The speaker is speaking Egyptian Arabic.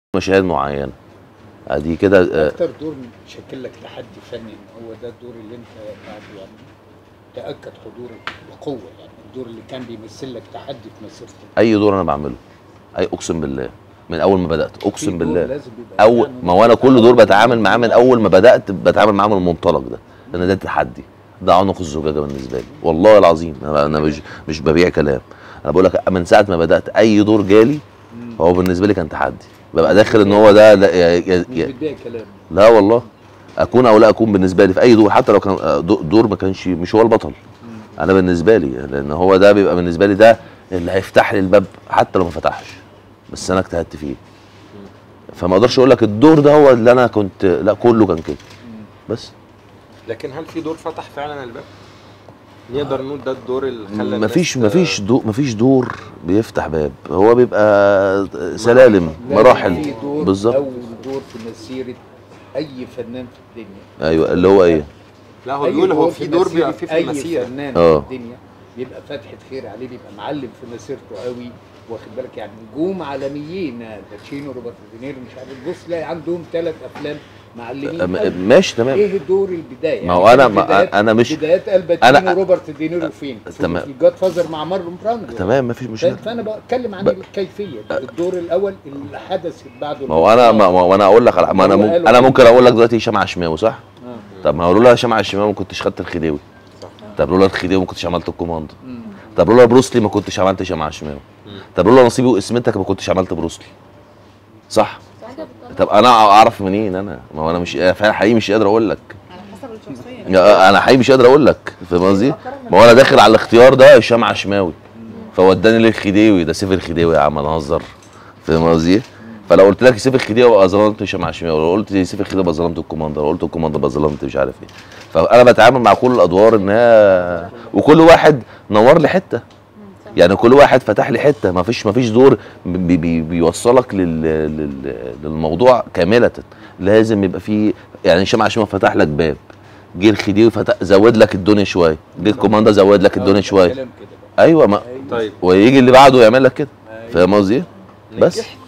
مشاهد معينه ادي كده آه، اكتر دور شكل لك تحدي فني إن هو ده الدور اللي انت بعد يعني تاكد حضورك بقوه يعني الدور اللي كان بيمثل لك تحدي في مسيرتك اي دور انا بعمله اي اقسم بالله من اول ما بدات في اقسم دور بالله لازم يبقى اول يعني ما هو انا كل دور بتعامل معاه من اول ما بدات بتعامل معاه من المنطلق ده لان ده تحدي ده عنق الزجاجه بالنسبه لي والله العظيم انا أنا مش مش ببيع كلام انا بقول لك من ساعه ما بدات اي دور جالي مم. هو بالنسبه لي كان تحدي ببقى داخل ان هو ده لا, يا- يا- مش يا- بتبيع كلام لا والله اكون او لا اكون بالنسبه لي في اي دور حتى لو كان آه، دو- دور ما كانش مش هو البطل مم. انا بالنسبه لي لان هو ده بيبقى بالنسبه لي ده اللي هيفتح لي الباب حتى لو ما فتحش بس انا اجتهدت فيه فما اقدرش اقول لك الدور ده هو اللي انا كنت لا كله كان كده مم. بس لكن هل في دور فتح فعلا الباب؟ نقدر نقول ده الدور اللي خلى الناس مفيش ت- مفيش دور مفيش دور بيفتح باب هو بيبقى سلالم لازم مراحل في دور بالظبط اول دور في مسيره اي فنان في الدنيا ايوه اللي هو ايه لا هو أي بيقول هو في دور مسيرة بيبقى فيه في اي المسيره فنان آه. في الدنيا بيبقى فتحه خير عليه بيبقى معلم في مسيرته قوي واخد بالك يعني نجوم عالميين باتشينو روبرت دينيرو مش عارف بص تلاقي عندهم ثلاث افلام معلمين م- قوي. ماشي تمام ايه دور البدايه ما هو يعني أنا- كانت ما- بدايات- أنا مش- بدايات الباتشينو أنا- روبرت دينيرو فين تمام. في الجاد فازر مع مارلون براندو تمام مفيش مشكله فانا بتكلم عن ب- الكيفيه الدور الاول اللي حدث بعده ما هو انا ما ما هو انا اقول لك على- ما انا هو ممكن قالوا انا كده. ممكن اقول لك دلوقتي هشام عشماوي صح؟ آه. طب ما هو لولا هشام عشماوي ما كنتش خدت الخديوي صح. طب لولا الخديوي ما كنتش عملت الكوماندو مم. طب لولا بروسلي ما كنتش عملت هشام عشماوي مم. طب لولا نصيبي واسمنتك ما كنتش عملت بروسلي صح ساعتها بتطلع طب انا اعرف منين انا ما هو انا مش فعلا حقيقي مش قادر اقول لك على حسب الشخصيه يا- انا حقيقي مش قادر اقول لك فاهم قصدي ما هو انا داخل على الاختيار ده هشام عشماوي فوداني للخديوي ده سيف الخديوي يا عم انا هزر فاهم قصدي فلو قلت لك سيف الخديوي ابقى ظلمت هشام عشماوي لو قلت سيف الخديوي ابقى ظلمت الكوماندر لو قلت الكوماندر ابقى ظلمت مش عارف ايه فانا بتعامل مع كل الادوار انها وكل واحد نور لي حته يعني كل واحد فتح لي حته ما فيش ما فيش دور بي بي بيوصلك لل لل للموضوع كامله لازم يبقى في يعني هشام عشماوي فتح لك باب جه الخديوي فتح زود لك الدنيا شويه جه الكوماندر زود لك الدنيا آه، شويه كلام كده بقى. ايوه ما أيوة. طيب ويجي اللي بعده يعمل لك كده أيوة. فاهم قصدي؟ بس. نجحت